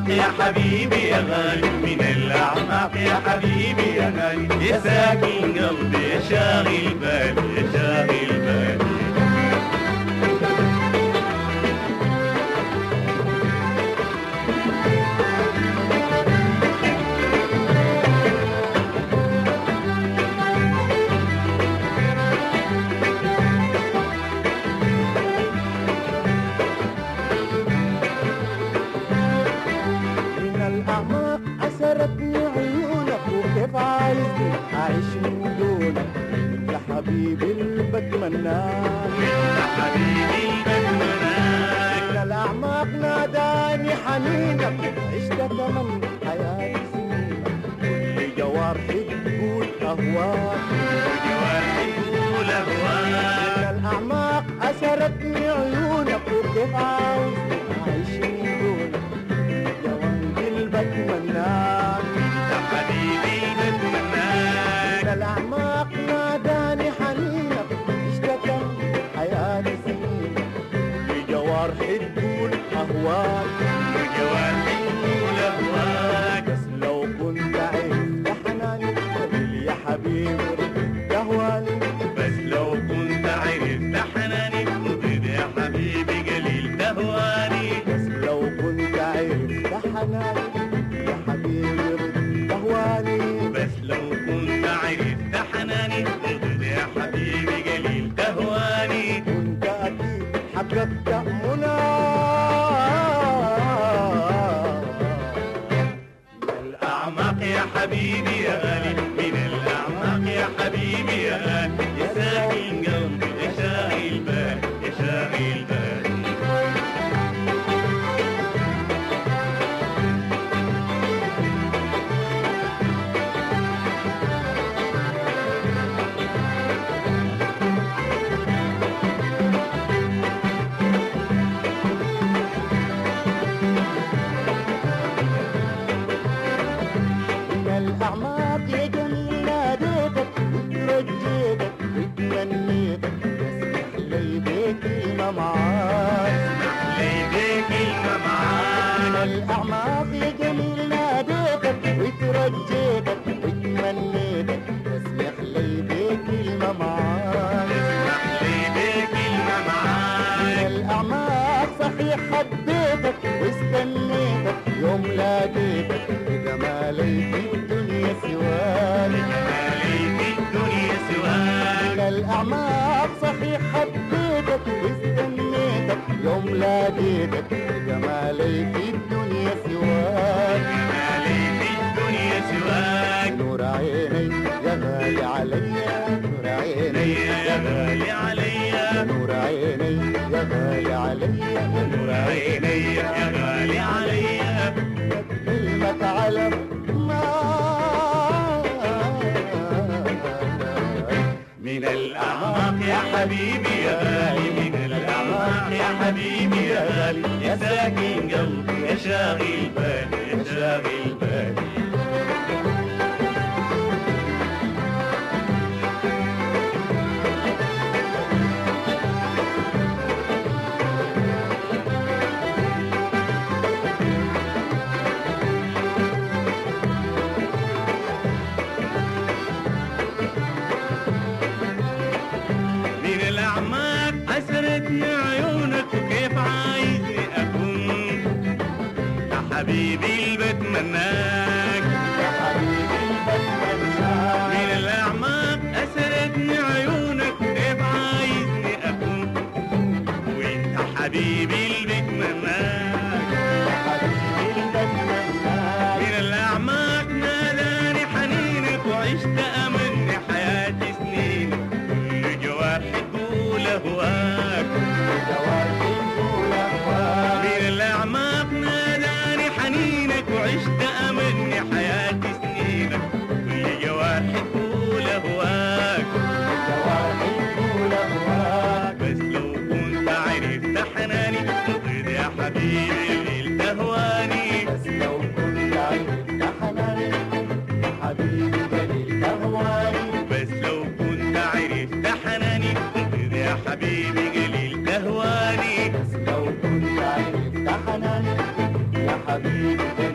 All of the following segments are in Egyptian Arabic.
يا حبيبي يا غالي من الأعماق يا حبيبي يا غالي يا ساكن قلبي يا شاغل بالي يا شاغل بالي من الأعماق أسرتني عيونك وكيف عايزني أعيش من دونك أنت حبيبي اللي بتمناك يا حبيبي بتمناك من الأعماق ناداني حنينك عشت كمان حياتي سنينك كل جوارحي تقول أهواك جوارحي تقول أهواك من الأعماق أسرتني عيونك وكيف عايزني أعيش من دونك جوانبي اللي بتمناك يا حبيبي بتمناك من الأعماق ناداني حنينك اشتكى حياتي سنينك بجوارحي تقول أهواك جوارحي تقول أهواك بس لو كنت عرفت حناني قليل يا حبيبي يهواني بس لو كنت عرفت حناني وضد يا حبيبي قليل تهواني بس لو كنت عرفت حناني يا حبيبي يهواني بس لو كنت عرفت حناني وضد يا حبيبي قليل تهواني كنت أكيد حققت منى الأعماق يا حبيبي يا غالي من الأعماق يا حبيبي يا غالي يا ساكن قلبي يا شاغل بالي يا شاغل بالي من الأعماق يا جميل ناديتك وترجيتك وتمنيتك اسمح لي بكلمة معاك ليدي كلمة من معاك الأعماق يا جميل ناديتك وترجيتك وتمنيتك اسمح لي بكلمة معاك اسمح لي بكلمة من معاك الأعماق صحيح حبيتك واستنيتك يوم لاقيتك بجمالي في الدنيا سواك مالي في الدنيا سواك من الأعماق صحيح حبيتك واستنيتك يوم لاقيتك بجمالي في الدنيا سواك مالي في الدنيا سواك نور عيني يا غالي عليا نور عيني يا غالي عليا نور عيني يا غالي عليا نور عيني يا غالي عليا كلمة علم من الأعماق يا حبيبي يا غالي من الأعماق يا حبيبي يا غالي يا ساكن قلبي يا شاغل بالي يا شاغل بالي من الأعماق أسرتني عيونك وكيف عايزني أكون يا حبيبي اللي بتمناك من الأعماق أسرتني عيونك وكيف عايزني أكون وأنت حبيبي اللي بتمناك من الأعماق ناداني حنينك وعشت أمني حياتي سنين كل جوارحي تقول أهواك من الأعماق ناداني حنينك وعشت أمني حياتي سنينك كل جوارحي تقول أهواك بس لو كنت عرفت حناني وضد يا حبيبي التهواني بس لو كنت عرفت حناني يا حبيبي جليل أهواني بس لو كنت عرفت حناني وضد يا حبيبي قليل تهواني بس لو كنت عرفت حناني يا حبيبي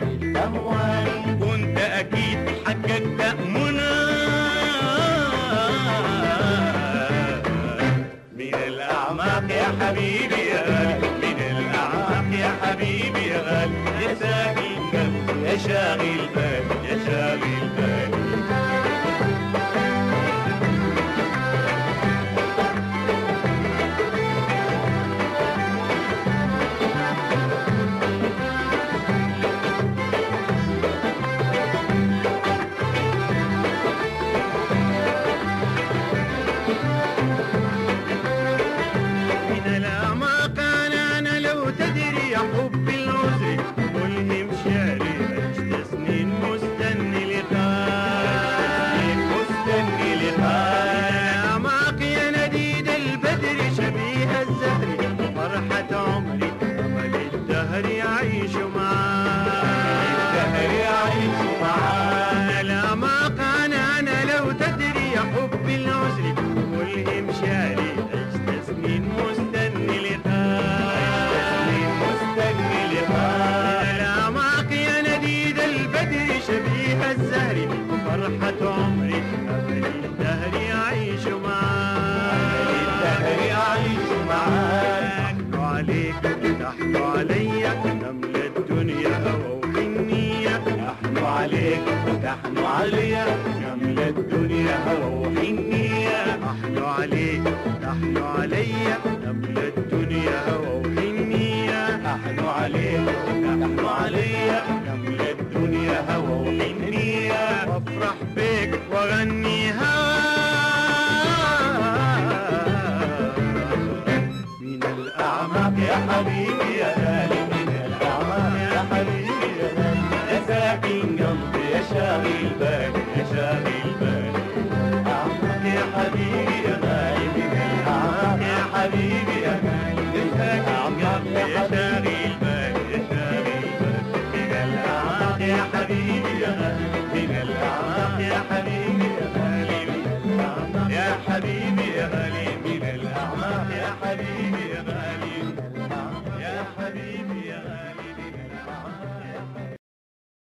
عليا جمل الدنيا هوى وحنية أحلو عليك تحلو عليا قبل الدنيا هوى وحنية أحن عليك تحن عليا جمل الدنيا هوى وحنية وافرح بيك واغنيها من الأعماق يا حبيبي يا غالي من الأعماق يا حبيبي يا غالي يا ساكن قلبي يا شاغل بالي